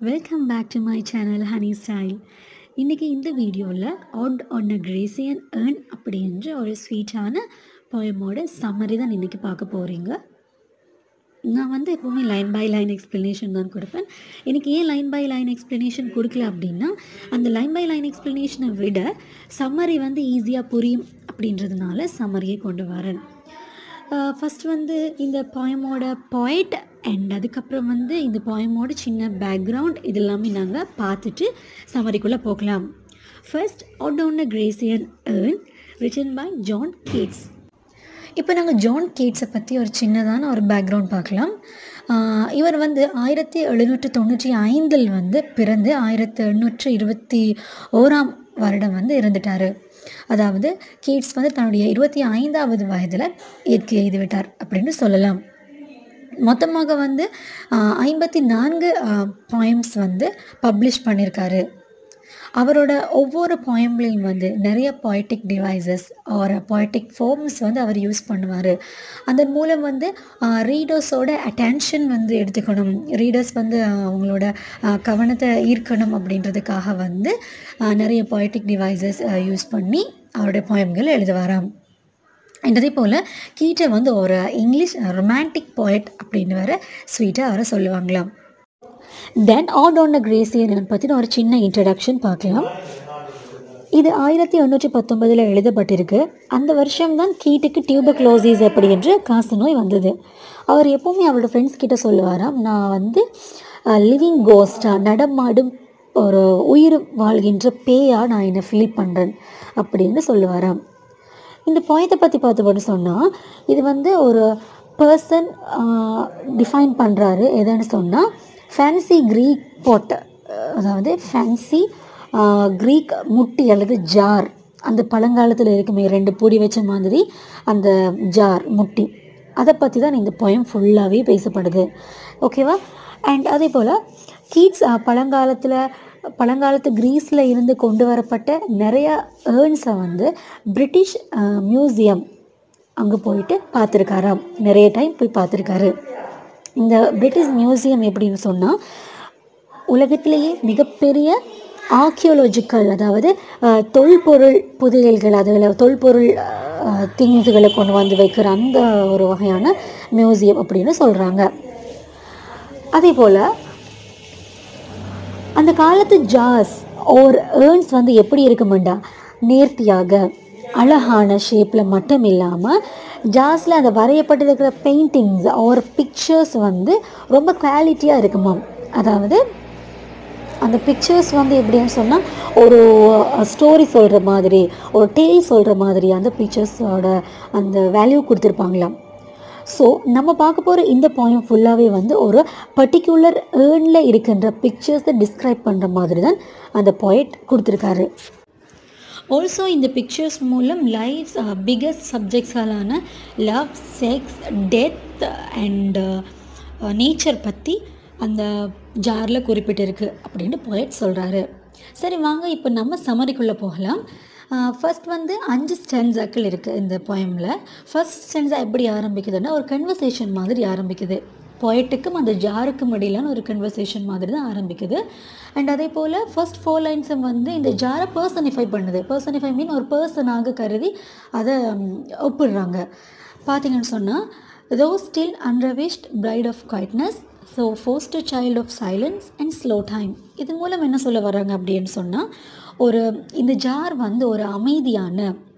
welcome back to my channel Honey Style இன்றைக்கி இந்த வீடியோவில் ode on a Grecian urn அப்படின்ற ஒரு ஸ்வீட்டான போயமோட சம்மரி தான் இன்றைக்கி பார்க்க போகிறீங்க நான் வந்து எப்போவுமே லைன் பை லைன் எக்ஸ்ப்ளனேஷன் தான் கொடுப்பேன் எனக்கு ஏன் லைன் பை லைன் எக்ஸ்ப்ளனேஷன் கொடுக்கல அப்படின்னா அந்த லைன் பை லைன் எக்ஸ்ப்ளனேஷனை விட சம்மரி வந்து ஈஸியாக புரியும் அப்படின்றதுனால சம்மரியை கொண்டு வரேன் ஃபஸ்ட் வந்து இந்த பாயமோட பாயிண்ட் அண்ட் அதுக்கப்புறம் வந்து இந்த பாயமோட சின்ன பேக்ரவுண்ட் இது எல்லாமே நாங்கள் பார்த்துட்டு சமரிக்குள்ளே போகலாம் first ode on Grecian urn written by John Keats இப்போ நாங்கள் ஜான் கேட்ஸை பற்றி ஒரு சின்னதான ஒரு பேக்ரவுண்ட் பார்க்கலாம் ஆஹ் இவர் வந்து ஆயிரத்தி எழுநூற்றி தொண்ணூற்றி ஐந்தில் வந்து பிறந்து ஆயிரத்தி எண்ணூற்றி இருபத்தி ஓராம் வருடம் வந்து இருந்துட்டார் அதாவது கேட்ஸ் வந்து தன்னுடைய இருபத்தி ஐந்தாவது வயதில் இயற்கை எய்து விட்டார் அப்படின்னு சொல்லலாம் மொத்தமாக வந்து ஐம்பத்தி நான்கு பாயம்ஸ் வந்து பப்ளிஷ் பண்ணியிருக்காரு அவரோட ஒவ்வொரு பாயம்லேயும் வந்து நிறைய poetic devices or poetic forms வந்து அவர் யூஸ் பண்ணுவார் அதன் மூலம் வந்து ரீடர்ஸோட அட்டென்ஷன் வந்து எடுத்துக்கணும் ரீடர்ஸ் வந்து அவங்களோட கவனத்தை ஈர்க்கணும் அப்படின்றதுக்காக வந்து நிறைய பொய்டிக் டிவைசஸ் யூஸ் பண்ணி அவருடைய போயம்கள் எழுதுவாராம் அதே போல் கீட்டை வந்து ஒரு இங்கிலீஷ் ரொமான்டிக் போயட் அப்படின்னு வர ஸ்வீட்டாக அவரை சொல்லுவாங்களாம் தென் ஆட் ஆன் த கிரேசியன் பற்றின ஒரு சின்ன இன்ட்ரடக்ஷன் பார்க்கலாம் இது ஆயிரத்தி எண்ணூற்றி பத்தொன்பதில் எழுதப்பட்டிருக்கு அந்த வருஷம் தான் கீட்டுக்கு டியூபக்ளோசிஸ் அப்படி என்ற காசு நோய் வந்தது அவர் எப்போவுமே அவரோட ஃப்ரெண்ட்ஸ் கிட்ட சொல்லுவாராம் நான் வந்து லிவிங் கோஸ்டாக நடமாடும் ஒரு உயிர் வாழ்கின்ற பேயாக நான் என்னை ஃபீல் பண்ணுறேன் அப்படின்னு சொல்லுவாராம் இந்த பாயத்தை பற்றி பார்த்தபடி சொன்னால் இது வந்து ஒரு பர்சன் டிஃபைன் பண்ணுறாரு எதுன்னு சொன்னால் ஃபேன்சி க்ரீக் பாட் அதாவது ஃபேன்சி க்ரீக் முட்டி அல்லது ஜார் அந்த பழங்காலத்தில் இருக்குமே ரெண்டு பொடி வச்ச மாதிரி அந்த ஜார் முட்டி அதை பற்றி தான் இந்த பொயம் ஃபுல்லாகவே பேசப்படுது ஓகேவா அண்ட் அதே போல் கீட்ஸ் பழங்காலத்தில் பழங்காலத்து க்ரீஸில் இருந்து கொண்டு வரப்பட்ட நிறைய ஏர்ன்ஸை வந்து பிரிட்டிஷ் மியூசியம் அங்கே போயிட்டு பார்த்துருக்காராம் நிறைய டைம் போய் பார்த்துருக்காரு இந்த பிரிட்டிஷ் மியூசியம் எப்படின்னு சொன்னால் உலகத்திலேயே மிகப்பெரிய ஆர்கியோலஜிக்கல் அதாவது தொல்பொருள் புதையல்கள் அதில் தொல்பொருள் திங்ஸுகளை கொண்டு வந்து வைக்கிற அந்த ஒரு வகையான மியூசியம் அப்படின்னு சொல்கிறாங்க அதே போல் அந்த காலத்து ஜாஸ் ஓர் ஏர்ன்ஸ் வந்து எப்படி இருக்குமெண்டா நேர்த்தியாக அழகான ஷேப்பில் மட்டும் இல்லாமல் ஜாஸில் அந்த வரையப்பட்டிருக்கிற பெயிண்டிங்ஸ் ஒரு பிக்சர்ஸ் வந்து ரொம்ப குவாலிட்டியாக இருக்குமாம் அதாவது அந்த பிக்சர்ஸ் வந்து எப்படின்னு சொன்னால் ஒரு ஸ்டோரி சொல்கிற மாதிரி ஒரு டேல் சொல்கிற மாதிரி அந்த பிக்சர்ஸோட அந்த வேல்யூ கொடுத்துருப்பாங்களாம் ஸோ நம்ம பார்க்க போகிற இந்த பாயிண்ட் ஃபுல்லாகவே வந்து ஒரு பர்டிகுலர் ஏர்னில் இருக்கின்ற பிக்சர்ஸை டிஸ்கிரைப் பண்ணுற மாதிரி தான் அந்த பாயிண்ட் கொடுத்துருக்காரு ஆல்சோ இந்த பிக்சர்ஸ் மூலம் லைஃப்ஸ் பிகஸ்ட் சப்ஜெக்ட்ஸாலான love sex death and nature பற்றி அந்த ஜாரில் குறிப்பிட்டிருக்கு அப்படின்னு போயட் சொல்கிறாரு சரி வாங்க இப்போ நம்ம சமரிக்குள்ளே போகலாம் ஃபர்ஸ்ட் வந்து அஞ்சு ஸ்டென்ஸாக்கள் இருக்குது இந்த போயமில் ஃபர்ஸ்ட் ஸ்டென்ஸா எப்படி ஆரம்பிக்குதுன்னா ஒரு கன்வர்சேஷன் மாதிரி ஆரம்பிக்குது போயட்டுக்கும் அந்த ஜாருக்கும் இடையிலான ஒரு கன்வர்சேஷன் மாதிரி தான் ஆரம்பிக்குது அண்ட் அதே போல் ஃபர்ஸ்ட் ஃபோர் லைன்ஸும் வந்து இந்த ஜாரை பர்சனிஃபை பண்ணுது பர்சனிஃபை மீன் ஒரு பர்சனாக கருதி அதை ஒப்பிடுறாங்க பார்த்தீங்கன்னு சொன்னால் thou still unravished bride of quietness thou foster child of silence and slow time இது மூலம் என்ன சொல்ல வராங்க அப்படின்னு சொன்னால் ஒரு இந்த ஜார் வந்து ஒரு அமைதியான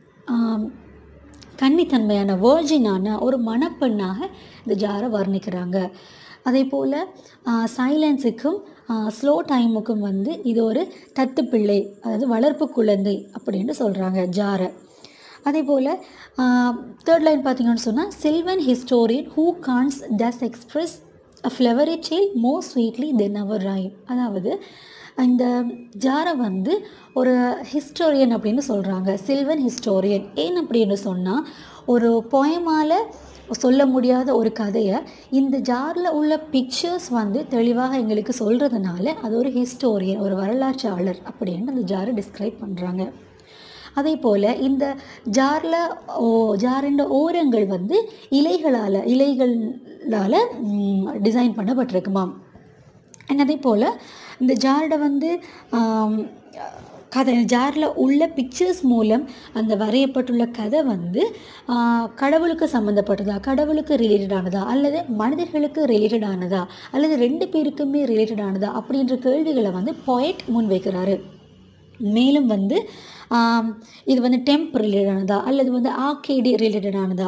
கன்னித்தன்மையான வேர்ஜினான ஒரு மணப்பெண்ணாக இந்த ஜாரை வர்ணிக்கிறாங்க அதே போல் சைலன்ஸுக்கும் ஸ்லோ டைமுக்கும் வந்து இது ஒரு தத்து பிள்ளை அதாவது வளர்ப்பு குழந்தை அப்படின்னு சொல்கிறாங்க ஜாரை அதே போல் தேர்ட் லைன் பார்த்தீங்கன்னு சொன்னால் sylvan historian who canst thus express a flowery tale more sweetly than our rhyme அதாவது இந்த ஜாரை வந்து ஒரு ஹிஸ்டோரியன் அப்படின்னு சொல்கிறாங்க சில்வன் ஹிஸ்டோரியன் ஏன் அப்படின்னு சொன்னால் ஒரு போயமால் சொல்ல முடியாத ஒரு கதையை இந்த ஜாரில் உள்ள பிக்சர்ஸ் வந்து தெளிவாக எங்களுக்கு சொல்கிறதுனால அது ஒரு ஹிஸ்டோரியன் ஒரு வரலாற்றாளர் அப்படின்னு அந்த ஜாரை டிஸ்கிரைப் பண்ணுறாங்க அதே போல் இந்த ஜாரில் ஓ ஜாரின் ஓரங்கள் வந்து இலைகளால் இலைகளால் டிசைன் பண்ணப்பட்டிருக்குமாம் அண்ட் அதே போல் இந்த ஜாரோட வந்து ஆம், கதை ஜாரில் உள்ள பிக்சர்ஸ் மூலம் அந்த வரையப்பட்டுள்ள கதை வந்து ஆ, கடவுளுக்கு சம்மந்தப்பட்டதா கடவுளுக்கு ரிலேட்டடானதா அல்லது மனிதர்களுக்கு ரிலேட்டடானதா அல்லது ரெண்டு பேருக்குமே ரிலேட்டடானதா அப்படின்ற கேள்விகளை வந்து poet முன்வைக்கிறாரு மேலும் வந்து ஆம், இது வந்து டெம்ப் ரிலேட்டடானதா அல்லது வந்து ஆர்கேடி ரிலேட்டடானதா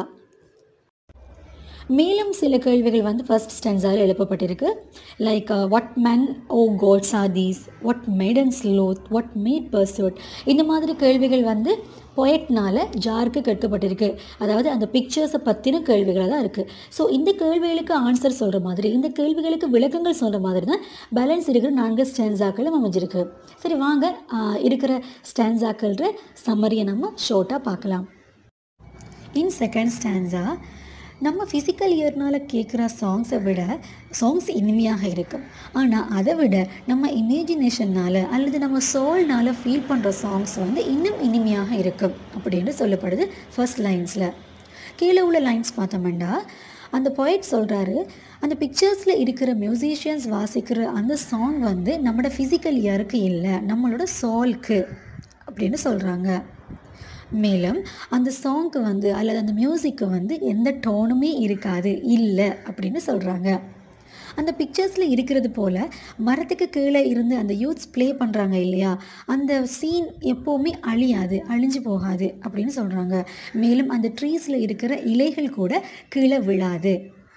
மேலும் சில கேள்விகள் வந்து ஃபர்ஸ்ட் ஸ்டான்ஸால் எழுப்பப்பட்டிருக்கு like what men or gods are these what maiden loth what mad pursuit இந்த மாதிரி கேள்விகள் வந்து பொயட்னால ஜாருக்கு கேட்கப்பட்டிருக்கு அதாவது அந்த பிக்சர்ஸை பற்றின கேள்விகளாக தான் இருக்குது ஸோ இந்த கேள்விகளுக்கு ஆன்சர் சொல்கிற மாதிரி இந்த கேள்விகளுக்கு விளக்கங்கள் சொல்கிற மாதிரி தான் பேலன்ஸ் இருக்கிற நான்கு ஸ்டான்ஸாக்களும் அமைஞ்சிருக்கு சரி வாங்க ஆஹ், இருக்கிற ஸ்டான்ஸாக்கள்ற சம்மரியை நம்ம ஷோர்ட்டாக பார்க்கலாம் இன் செகண்ட் ஸ்டான்ஸா நம்ம ஃபிசிக்கல் இயர்னால் கேட்குற சாங்ஸை விட சாங்ஸ் இனிமையாக இருக்கும் ஆனால் அதை விட நம்ம இமேஜினேஷனால் அல்லது நம்ம சோல்னால் ஃபீல் பண்ணுற சாங்ஸ் வந்து இன்னும் இனிமையாக இருக்கும் அப்படின்னு சொல்லப்படுது ஃபர்ஸ்ட் லைன்ஸில் கீழே உள்ள லைன்ஸ் பார்த்தோம்னா அந்த poet சொல்கிறாரு அந்த பிக்சர்ஸில் இருக்கிற மியூசிஷியன்ஸ் வாசிக்கிற அந்த சாங் வந்து நம்மளோட ஃபிசிக்கல் இயருக்கு இல்லை நம்மளோட சோல்க்கு அப்படின்னு சொல்கிறாங்க மேலும் அந்த சாங்க்கு வந்து அல்லது அந்த மியூசிக்கு வந்து எந்த டோனுமே இருக்காது இல்லை அப்படின்னு சொல்கிறாங்க அந்த பிக்சர்ஸில் இருக்கிறது போல் மரத்துக்கு கீழே இருந்து அந்த யூத்ஸ் ப்ளே பண்ணுறாங்க இல்லையா அந்த சீன் எப்போவுமே அழியாது அழிஞ்சு போகாது அப்படின்னு சொல்கிறாங்க மேலும் அந்த ட்ரீஸில் இருக்கிற இலைகள் கூட கீழே விழாது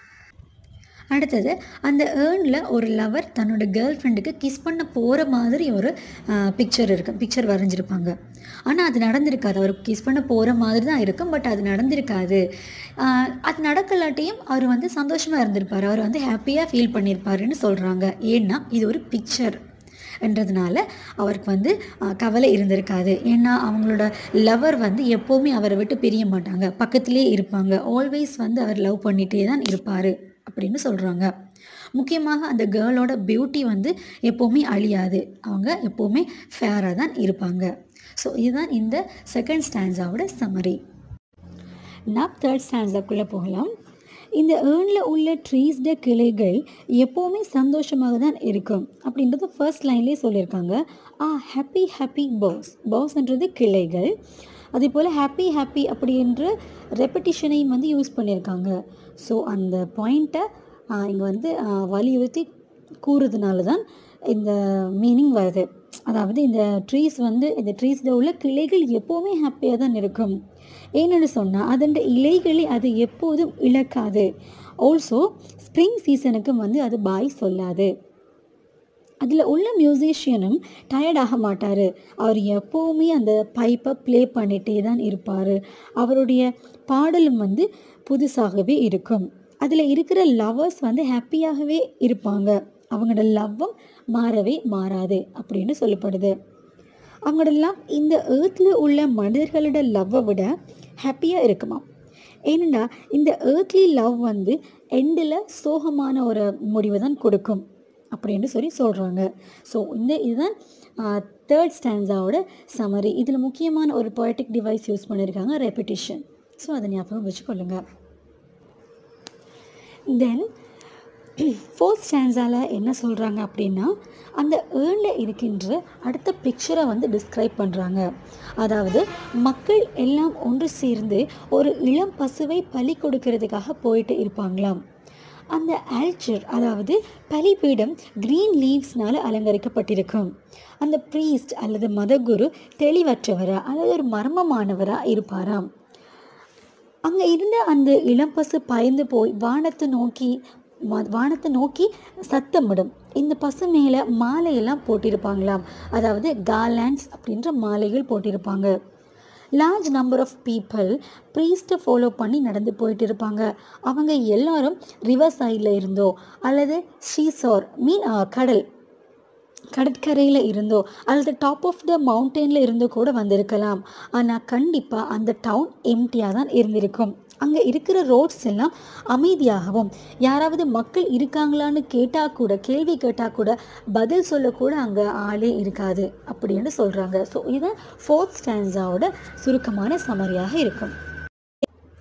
அடுத்தது அந்த ஏர்னில் ஒரு லவர் தன்னோட கேர்ள் ஃப்ரெண்டுக்கு கிஸ் பண்ண போகிற மாதிரி ஒரு பிக்சர் இருக்கு பிக்சர் வரைஞ்சிருப்பாங்க ஆனால் அது நடந்திருக்காது அவர் கிஸ் பண்ண போகிற மாதிரி தான் இருக்கும் பட் அது நடந்திருக்காது ஆஹ் அது நடக்கலாட்டியும் அவர் வந்து சந்தோஷமாக இருந்திருப்பார் அவர் வந்து ஹாப்பியாக ஃபீல் பண்ணியிருப்பாருன்னு சொல்கிறாங்க ஏன்னா இது ஒரு பிக்சர் என்றதுனால அவருக்கு வந்து ஆஹ், கவலை இருந்திருக்காது ஏன்னா அவங்களோட லவர் வந்து எப்போவுமே அவரை விட்டு பிரிய மாட்டாங்க பக்கத்திலே இருப்பாங்க ஆல்வேஸ் வந்து அவர் லவ் பண்ணிகிட்டே தான் இருப்பார் அப்படின்னு சொல்கிறாங்க முக்கியமாக அந்த கேர்ளோட பியூட்டி வந்து எப்போவுமே அழியாது அவங்க எப்போவுமே ஃபேராக தான் இருப்பாங்க ஸோ இதுதான் இந்த செகண்ட் ஸ்டான்ஸாவோட சம்மரி நான் தேர்ட் ஸ்டான்ஸாக்குள்ளே போகலாம் இந்த ஏர்னில் உள்ள ட்ரீஸ்ட கிளைகள் எப்போவுமே சந்தோஷமாக தான் இருக்கும் அப்படின்றது ஃபர்ஸ்ட் லைன்லேயே சொல்லியிருக்காங்க ஆ ஹாப்பி ஹாப்பி பர்ஸ் பர்ஸ்ன்றது கிளைகள் அதே போல் ஹாப்பி ஹாப்பி அப்படின்ற ரெப்படிஷனையும் வந்து யூஸ் பண்ணியிருக்காங்க ஸோ அந்த பாயிண்ட்டை இங்கே வந்து ஆ, வலியுறுத்தி கூறுறதுனால தான் இந்த மீனிங் வருது அதாவது இந்த ட்ரீஸ் வந்து இந்த ட்ரீஸில் உள்ள கிளைகள் எப்போவுமே ஹாப்பியாக தான் இருக்கும் ஏன்னு சொன்னால் அதன் இலைகளை அது எப்போதும் இழக்காது ஆல்சோ ஸ்ப்ரிங் சீசனுக்கும் வந்து அது பாய் சொல்லாது அதில் உள்ள மியூசிஷியனும் டயர்ட் ஆக மாட்டார் அவர் எப்போவுமே அந்த பைப்பை ப்ளே பண்ணிகிட்டே தான் இருப்பார் அவருடைய பாடலும் வந்து புதுசாகவே இருக்கும் அதில் இருக்கிற லவ்வர்ஸ் வந்து ஹாப்பியாகவே இருப்பாங்க அவங்களோட லவ்வும் மாறவே மாறாது அப்படின்னு சொல்லப்படுது அவங்களோட லவ் இந்த ஏர்த்தில் உள்ள மனிதர்களோட லவ்வை விட ஹாப்பியாக இருக்குமா ஏனெண்டா இந்த ஏர்த்லி லவ் வந்து எண்டில் சோகமான ஒரு முடிவை தான் கொடுக்கும் அப்படின்னு சொல்லி சொல்கிறாங்க ஸோ இந்த இதுதான் தேர்ட் ஸ்டான்ஸாவோட சமரி இதில் முக்கியமான ஒரு பொயட்டிக் டிவைஸ் யூஸ் பண்ணியிருக்காங்க ரெப்பிட்டிஷன் ஸோ அதை ஞாபகம் வச்சுக்கொள்ளுங்க தென் ஃபோர்த் ஸ்டான்ஸால் என்ன சொல்கிறாங்க அப்படின்னா அந்த ஏர்னில் இருக்கின்ற அடுத்த பிக்சரை வந்து டிஸ்கிரைப் பண்ணுறாங்க அதாவது மக்கள் எல்லாம் ஒன்று சேர்ந்து ஒரு இளம் பசுவை பலி கொடுக்கறதுக்காக போயிட்டு இருப்பாங்களாம் அந்த ஆல்ச்சர் அதாவது பலிபீடம் க்ரீன் லீவ்ஸ்னால அலங்கரிக்கப்பட்டிருக்கும் அந்த ப்ரீஸ்ட் அல்லது மதகுரு தெளிவற்றவரா அல்லது ஒரு மர்மமானவராக இருப்பாராம் அங்கே இருந்த அந்த இளம்பசு பயந்து போய் வானத்தை நோக்கி வா- வானத்தை நோக்கி சத்தமிடும் இந்த பசு மேலே மாலையெல்லாம் போட்டிருப்பாங்களாம் அதாவது கார்லாண்ட்ஸ் அப்படின்ற மாலைகள் போட்டிருப்பாங்க லார்ஜ் நம்பர் ஆஃப் பீப்புள் ப்ரீஸ்ட்டை ஃபாலோ பண்ணி நடந்து போயிட்டு இருப்பாங்க அவங்க எல்லாரும் ரிவர் சைடில் இருந்தோ அல்லது ஷீசோர் மீன் கடல் கடற்கரையில் இருந்தோ அல்லது டாப் ஆஃப் த மவுண்டெயினில் இருந்தோ கூட வந்திருக்கலாம் ஆனால் கண்டிப்பாக அந்த டவுன் எம்டியாக தான் இருந்திருக்கும் அங்கே இருக்கிற ரோட்ஸ் எல்லாம் அமைதியாகவும் யாராவது மக்கள் இருக்காங்களான்னு கேட்டால் கூட கேள்வி கேட்டால் கூட பதில் சொல்லக்கூட அங்கே ஆளே இருக்காது அப்படின்னு சொல்கிறாங்க ஸோ இது ஃபோர்த் ஸ்டான்ஸாவோட சுருக்கமான சமரியாக இருக்கும்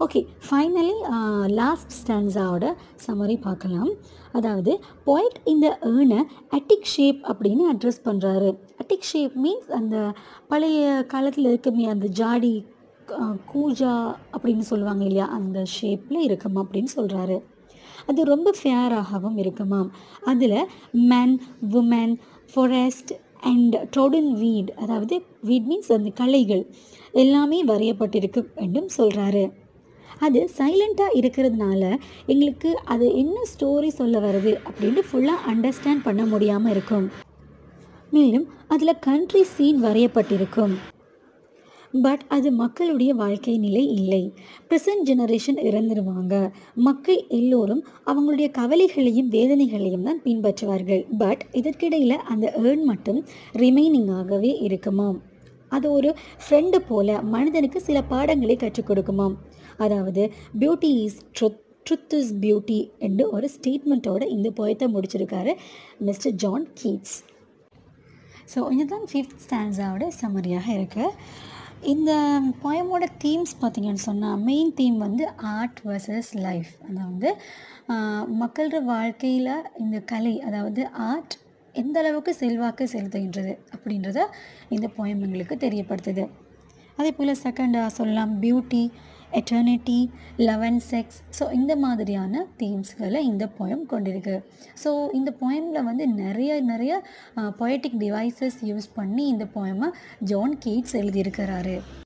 ஓகே ஃபைனலி லாஸ்ட் ஸ்டான்ஸாவோட சம்மரி பார்க்கலாம் அதாவது பாயிண்ட் இந்த ஏர்னை அட்டிக் ஷேப் அப்படின்னு அட்ரஸ் பண்ணுறாரு அட்டிக் ஷேப் மீன்ஸ் அந்த பழைய காலத்தில் இருக்குமே அந்த ஜாடி அஹ், கூஜா அப்படின்னு சொல்லுவாங்க இல்லையா அந்த ஷேப்பில் இருக்குமா அப்படின்னு சொல்கிறாரு அது ரொம்ப ஃபேராகவும் இருக்குமாம் அதில் men women forest and trodden weed அதாவது வீட் மீன்ஸ் அந்த கலைகள் எல்லாமே வரையப்பட்டிருக்கு என்றும் சொல்கிறாரு அது சைலண்ட்டாக இருக்கிறதுனால எங்களுக்கு அது என்ன ஸ்டோரி சொல்ல வருது அப்படின்னு ஃபுல்லாக அண்டர்ஸ்டாண்ட் பண்ண முடியாமல் இருக்கும் மேலும் அதில் கண்ட்ரி சீன் வரையப்பட்டிருக்கும் பட் அது மக்களுடைய வாழ்க்கை நிலை இல்லை ப்ரெசன்ட் ஜெனரேஷன் இறந்துருவாங்க மக்கள் எல்லோரும் அவங்களுடைய கவலைகளையும் வேதனைகளையும் தான் பின்பற்றுவார்கள் பட் இதற்கிடையில் அந்த ஏர்ன் மட்டும் ரிமைனிங்காகவே இருக்குமாம் அது ஒரு ஃப்ரெண்டு போல மனிதனுக்கு சில பாடங்களை கற்றுக் கொடுக்குமாம் அதாவது beauty is truth truth is beauty என்று ஒரு ஸ்டேட்மெண்ட்டோட இந்த போயத்தை முடிச்சிருக்காரு மிஸ்டர் ஜான் கீட்ஸ் ஸோ இதுதான் ஃபிஃப்த் ஸ்டான்ஸாவோட சம்மரியாக இருக்குது இந்த போயமோட தீம்ஸ் பார்த்தீங்கன்னு சொன்னால் மெயின் தீம் வந்து ஆர்ட் வர்சஸ் லைஃப் அதாவது ஆஹ், மக்களோட வாழ்க்கையில் இந்த கலை அதாவது ஆர்ட் எந்த அளவுக்கு செல்வாக்கு செலுத்துகின்றது அப்படின்றத இந்த போயம் எங்களுக்கு தெரியப்படுத்துது அதே போல் செகண்டாக சொல்லலாம் beauty eternity love and sex so இந்த மாதிரியான தீம்ஸ்களை இந்த போயம் கொண்டிருக்கு ஸோ இந்த போயமில் வந்து நிறைய நிறைய பொயட்டிக் டிவைசஸ் யூஸ் பண்ணி இந்த போயமை ஜான் கீட்ஸ் எழுதியிருக்கிறாரு